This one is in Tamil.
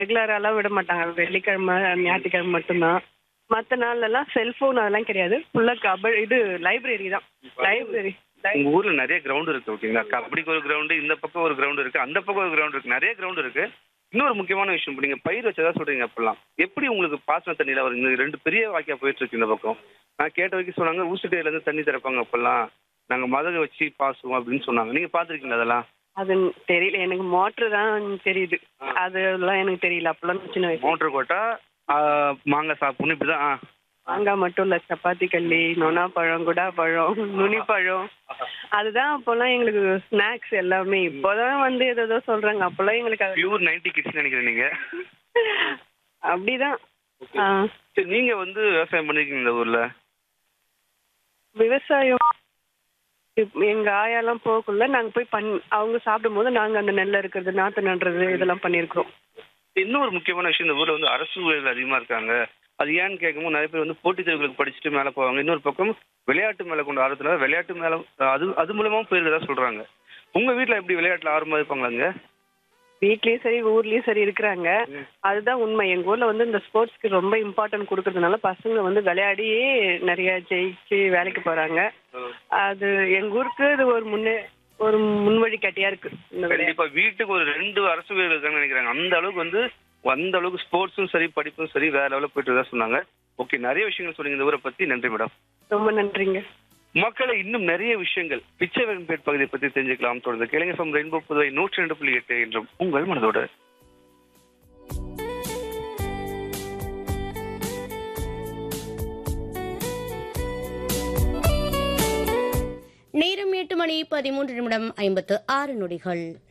ரெகுலராலாம் விட மாட்டாங்க வெள்ளிக்கிழமை ஞாயிற்றுக்கிழமை மட்டும்தான் மற்ற நாள்லலாம் செல்ஃபோன் அதெல்லாம் கிடையாது ஃபுல்லாக கப இது லைப்ரரி தான் லைப்ரரி உங்க ஊர்ல நிறைய கிரவுண்ட் இருக்கு ஓகேங்களா கபடிக்கு ஒரு கிரவுண்டு இந்த பக்கம் ஒரு கிரவுண்ட் இருக்கு அந்த பக்கம் ஒரு கிரவுண்ட் இருக்கு நிறைய கிரவுண்ட் இருக்கு இன்னொரு முக்கியமான விஷயம் இப்ப நீங்க பயிர் வச்சதா சொல்றீங்க அப்பெல்லாம் எப்படி உங்களுக்கு பாசன தண்ணியில வருது இந்த ரெண்டு பெரிய வாக்கியா போயிட்டு இருக்கு இந்த பக்கம் நான் கேட்ட வரைக்கும் சொன்னாங்க ஊசுட்டையில இருந்து தண்ணி திறப்பாங்க அப்பெல்லாம் நாங்க மதக வச்சு பாசுவோம் அப்படின்னு சொன்னாங்க நீங்க பாத்துருக்கீங்களா அதெல்லாம் அது தெரியல எனக்கு மோட்ரு தான் தெரியுது அதெல்லாம் எனக்கு தெரியல அப்பெல்லாம் சின்ன வயசு மோட்டர் கோட்டா ஆ, மாங்காய் சாப்பிடணும் இப்படிதான் ஆ. மாங்காய் மட்டும் இல்ல சப்பாத்தி கல்லி நொனா பழம் குடா பழம் நுனி பழம் அதுதான் அப்போல்லாம் எங்களுக்கு ஸ்நாக்ஸ் எல்லாமே இப்போதான் வந்து ஏதோ சொல்றாங்க அப்போல்லாம் எங்களுக்கு அது பியூர் நைன்டி கிட்ஸ் நினைக்கிறேன் நீங்க அப்படிதான் ஆ, சரி நீங்க வந்து விவசாயம் பண்ணிருக்கீங்க இந்த ஊர்ல விவசாயம் இப்- எங்க ஆயாலாம் போகக்குள்ள நாங்க போய் பண் அவங்க சாப்பிடும் போது நாங்க அந்த நெல்ல இருக்கிறது நாத்து நடுறது இதெல்லாம் பண்ணிருக்கிறோம் இன்னொரு முக்கியமான விஷயம் இந்த ஊர்ல வந்து அரசு ஊழியர்கள் அதிகமா இருக்காங்க அது ஏன்னு கேட்கும்போது நிறைய பேர் வந்து போட்டித் தேர்வுகளுக்கு படிச்சுட்டு மேல போவாங்க இன்னொரு பக்கம் விளையாட்டு மேல கொண்ட ஆர்வத்துல விளையாட்டு மேல அது அது மூலமா போயிருக்கதா சொல்றாங்க உங்க வீட்ல எப்படி விளையாட்டுல ஆர்வமா இருப்பாங்களாங்க வீட்லயும் சரி ஊர்லயும் சரி இருக்கிறாங்க அதுதான் உண்மை எங்க ஊர்ல வந்து இந்த ஸ்போர்ட்ஸ்க்கு ரொம்ப இம்பார்ட்டன்ட் கொடுக்கறதுனால பசங்க வந்து விளையாடியே நிறைய ஜெயிச்சு வேலைக்கு போறாங்க அது எங்க ஊருக்கு இது ஒரு முன்னே ஒரு முன்வழிகாட்டியா இருக்கு இந்த விளையாட்டு கண்டிப்பா வீட்டுக்கு ஒரு ரெண்டு அரசு ஊழியர்கள் இருக்காங்கன்னு நினைக்கிறாங்க அந்த அளவுக்கு வந்து அந்த அளவுக்கு ஸ்போர்ட்ஸும் சரி படிப்பும் சரி வேற லெவலில் போயிட்டு தான் சொன்னாங்க ஓகே நிறைய விஷயங்கள் சொன்னீங்க இந்த ஊரை பத்தி நன்றி மேடம் ரொம்ப நன்றிங்க மக்களை இன்னும் நிறைய விஷயங்கள் பிச்சைவன்பேட் பகுதியை பத்தி தெரிஞ்சுக்கலாம் தொடர்ந்து கேளுங்க ஃப்ரம் ரெயின்போ புதுவை நூற்றி ரெண்டு புள்ளி எட்டு என்றும் உங்கள் மனதோடு நேரம் எட்டு மணி பதிமூன்று நிமிடம் ஐம்பத்து ஆறு நொடிகள்